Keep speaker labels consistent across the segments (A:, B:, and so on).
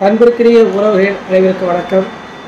A: அன்பிற்குரிய உறவுகள் அனைவருக்கு வணக்கம்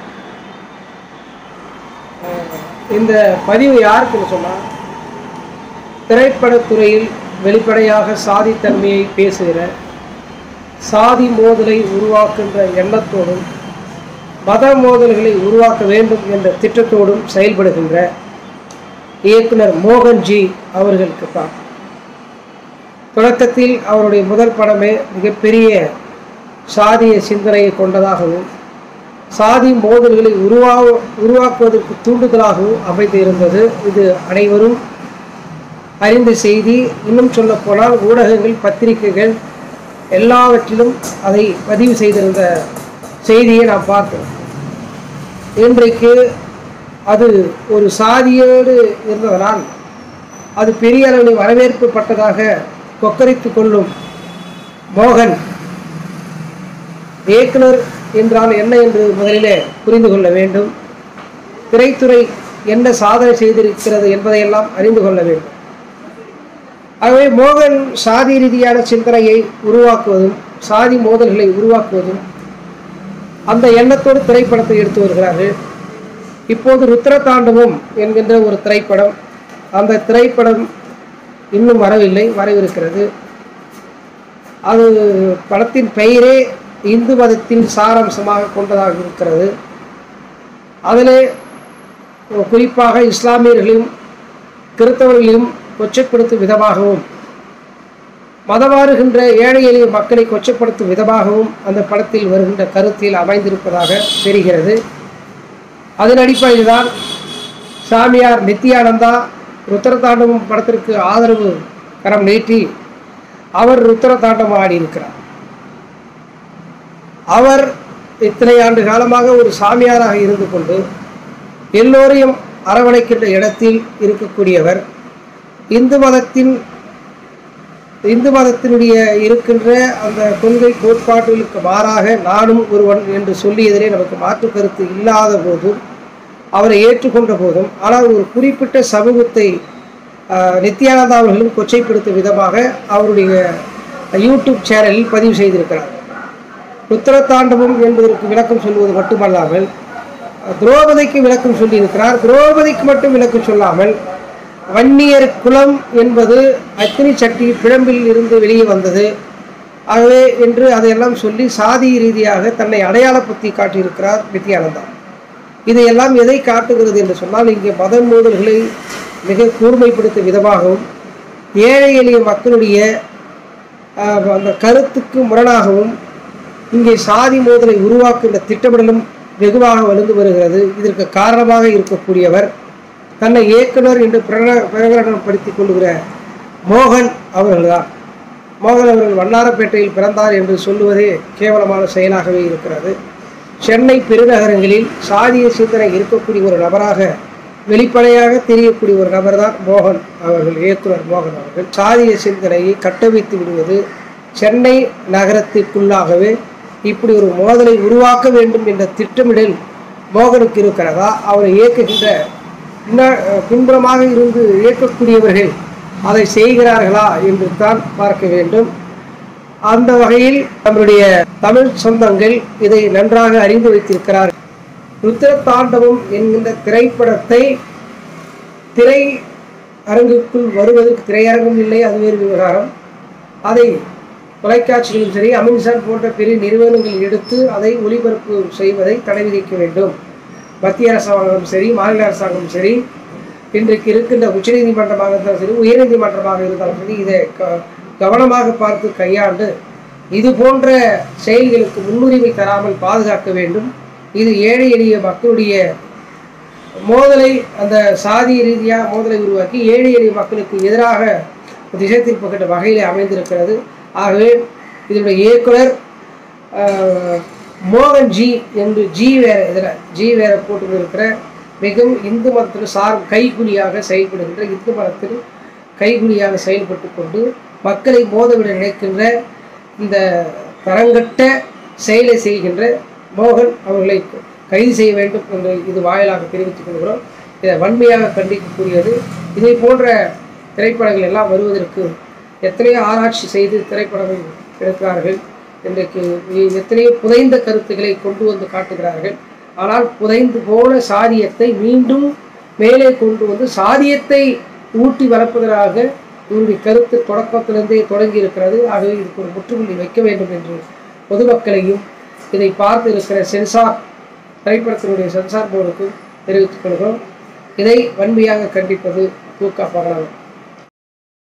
A: அஹ் இந்த பதிவு யாருக்குன்னு சொன்னால் திரைப்படத்துறையில் வெளிப்படையாக சாதித்தன்மையை பேசுகிற சாதி மோதலை உருவாக்குகின்ற எண்ணத்தோடும் மத மோதல்களை உருவாக்க வேண்டும் என்ற திட்டத்தோடும் செயல்படுகின்ற இயக்குனர் மோகன்ஜி அவர்களுக்கு தான் தொடக்கத்தில் அவருடைய முதல் படமே மிகப்பெரிய சாதிய சிந்தனையை கொண்டதாகவும் சாதி மோதல்களை உருவா உருவாக்குவதற்கு தூண்டுதலாகவும் அமைந்து இருந்தது இது அனைவரும் அறிந்த செய்தி இன்னும் சொல்லப்போனால் ஊடகங்கள் பத்திரிகைகள் எல்லாவற்றிலும் அதை பதிவு செய்திருந்த செய்தியை நாம் பார்த்தோம் இன்றைக்கு அது ஒரு சாதியோடு இருந்ததனால் அது பெரிய அளவில் வரவேற்பு பட்டதாக கொக்கரித்து கொள்ளும் மோகன் இயக்குனர் என்றால் என்ன என்று முதலிலே புரிந்து கொள்ள வேண்டும் திரைத்துறை என்ன சாதனை செய்திருக்கிறது என்பதையெல்லாம் அறிந்து கொள்ள வேண்டும் ஆகவே மோகன் சாதி ரீதியான சிந்தனையை உருவாக்குவதும் சாதி மோதல்களை உருவாக்குவதும் அந்த எண்ணத்தோடு திரைப்படத்தை எடுத்து வருகிறார்கள் இப்போது ருத்ரதாண்டவம் என்கின்ற ஒரு திரைப்படம் அந்த திரைப்படம் இன்னும் வரவில்லை வரவிருக்கிறது அது படத்தின் பெயரே இந்து மதத்தின் சாராம்சமாக கொண்டதாக இருக்கிறது அதில் குறிப்பாக இஸ்லாமியர்களையும் கிறித்தவர்களையும் கொச்சைப்படுத்தும் விதமாகவும் மதமாறுகின்ற ஏழை எளிய மக்களை கொச்சைப்படுத்தும் விதமாகவும் அந்த படத்தில் வருகின்ற கருத்தில் அமைந்திருப்பதாக தெரிகிறது அதன் அடிப்படையில் தான் சாமியார் நித்யானந்தா ருத்ரதாண்டவம் படத்திற்கு ஆதரவு கரம் நீட்டி அவர் ருத்ரதாண்டவம் ஆடியிருக்கிறார் அவர் இத்தனை ஆண்டு காலமாக ஒரு சாமியாராக இருந்து கொண்டு எல்லோரையும் அரவணைக்கின்ற இடத்தில் இருக்கக்கூடியவர் இந்து மதத்தின் இந்து மதத்தினுடைய இருக்கின்ற அந்த கொள்கை கோட்பாடுகளுக்கு மாறாக நானும் ஒருவன் என்று சொல்லியதிலே நமக்கு மாற்று கருத்து இல்லாத போதும் அவரை ஏற்றுக்கொண்ட போதும் ஆனால் ஒரு குறிப்பிட்ட சமூகத்தை ஆஹ், நித்யானந்தா அவர்களும் கொச்சைப்படுத்தும் விதமாக அவருடைய யூடியூப் சேனலில் பதிவு செய்திருக்கிறார் உத்தரத்தாண்டவம் என்பதற்கு விளக்கம் சொல்வது மட்டுமல்லாமல் திரௌபதிக்கு விளக்கம் சொல்லியிருக்கிறார் திரௌபதிக்கு மட்டும் விளக்கம் சொல்லாமல் வன்னியர் குலம் என்பது அக்னி சட்டி பிழம்பில் இருந்து வெளியே வந்தது ஆகவே என்று அதையெல்லாம் சொல்லி சாதி ரீதியாக தன்னை அடையாளப்படுத்தி காட்டியிருக்கிறார் நித்யானந்தா இதையெல்லாம் எதை காட்டுகிறது என்று சொன்னால் இங்கே மத மோதல்களை மிக கூர்மைப்படுத்தும் விதமாகவும் ஏழை எளிய மக்களுடைய ஆஹ், அந்த கருத்துக்கு முரணாகவும் இங்கே சாதி மோதலை உருவாக்குகின்ற திட்டமிடலும் வெகுவாக வளர்ந்து வருகிறது இதற்கு காரணமாக இருக்கக்கூடியவர் தன்னை இயக்குனர் என்று பிரகட பிரகடனப்படுத்திக் கொள்கிற மோகன் அவர்கள்தான் மோகன் அவர்கள் வண்ணாரப்பேட்டையில் பிறந்தார் என்று சொல்லுவதே கேவலமான செயலாகவே இருக்கிறது சென்னை பெருநகரங்களில் சாதிய சிந்தனை இருக்கக்கூடிய ஒரு நபராக வெளிப்படையாக தெரியக்கூடிய ஒரு நபர் தான் மோகன் அவர்கள் இயக்குனர் மோகன் அவர்கள் சாதிய சிந்தனையை கட்டமைத்து விடுவது சென்னை நகரத்திற்குள்ளாகவே இப்படி ஒரு மோதலை உருவாக்க வேண்டும் என்ற திட்டமிடல் மோகனுக்கு இருக்கிறதா அவரை இயக்குகின்ற இன்ன- பின்புறமாக இருந்து இயக்கக்கூடியவர்கள் அதை செய்கிறார்களா என்று தான் பார்க்க வேண்டும் அந்த வகையில் நம்முடைய தமிழ் சொந்தங்கள் இதை நன்றாக அறிந்து வைத்திருக்கிறார் ருத்ர தாண்டவம் என்கின்ற திரைப்படத்தை திரை அரங்குக்குள் வருவதற்கு திரையரங்கம் இல்லை அது வேறு விவகாரம் அதை தொலைக்காட்சிகளும் சரி அமின்சான் போன்ற பெரிய நிறுவனங்கள் எடுத்து அதை ஒளிபரப்பு செய்வதை தடை விதிக்க வேண்டும் மத்திய அரசாங்கம் சரி மாநில அரசாங்கம் சரி இன்றைக்கு இருக்கின்ற உச்சநீதிமன்றமாக இருந்தாலும் சரி உயர்நீதிமன்றமாக இருந்தாலும் சரி இதை க- கவனமாக பார்த்து கையாண்டு இது போன்ற செயல்களுக்கு முன்னுரிமை தராமல் பாதுகாக்க வேண்டும் இது ஏழை எளிய மக்களுடைய மோதலை அந்த சாதி ரீதியாக மோதலை உருவாக்கி ஏழை எளிய மக்களுக்கு எதிராக திசை திருப்புகின்ற வகையில் அமைந்திருக்கிறது ஆகவே இதனுடைய இயக்குனர் ஆஹ், மோகன் ஜி என்று ஜி வேற இதில் ஜி வேற போட்டு இருக்கிற மிகவும் இந்து மதத்தில் சார் கைகுலியாக செயல்படுகின்ற இந்து மதத்தில் கைகுலியாக செயல்பட்டு கொண்டு மக்களை மோதவிட நினைக்கின்ற இந்த தரங்கட்ட செயலை செய்கின்ற மோகன் அவர்களை கைது செய்ய வேண்டும் என்று இது வாயிலாக தெரிவித்துக் கொள்கிறோம் இதை வன்மையாக கண்டிக்கக்கூடியது இதை போன்ற திரைப்படங்கள் எல்லாம் வருவதற்கு எத்தனையோ ஆராய்ச்சி செய்து திரைப்படங்கள் எடுக்கிறார்கள் இன்றைக்கு எ- எத்தனையோ புதைந்த கருத்துக்களை கொண்டு வந்து காட்டுகிறார்கள் ஆனால் புதைந்து போன சாதியத்தை மீண்டும் மேலே கொண்டு வந்து சாதியத்தை ஊட்டி வளர்ப்பதற்காக இவருடைய கருத்து தொடக்கத்திலிருந்தே தொடங்கி இருக்கிறது ஆகவே இதுக்கு ஒரு முற்றுப்புள்ளி வைக்க வேண்டும் என்று பொதுமக்களையும் இதை பார்த்து இருக்கிற சென்சார் திரைப்படத்தினுடைய சென்சார் போர்டுக்கும் தெரிவித்துக் கொள்கிறோம் இதை வன்மையாக கண்டிப்பது தூக்க பகலம்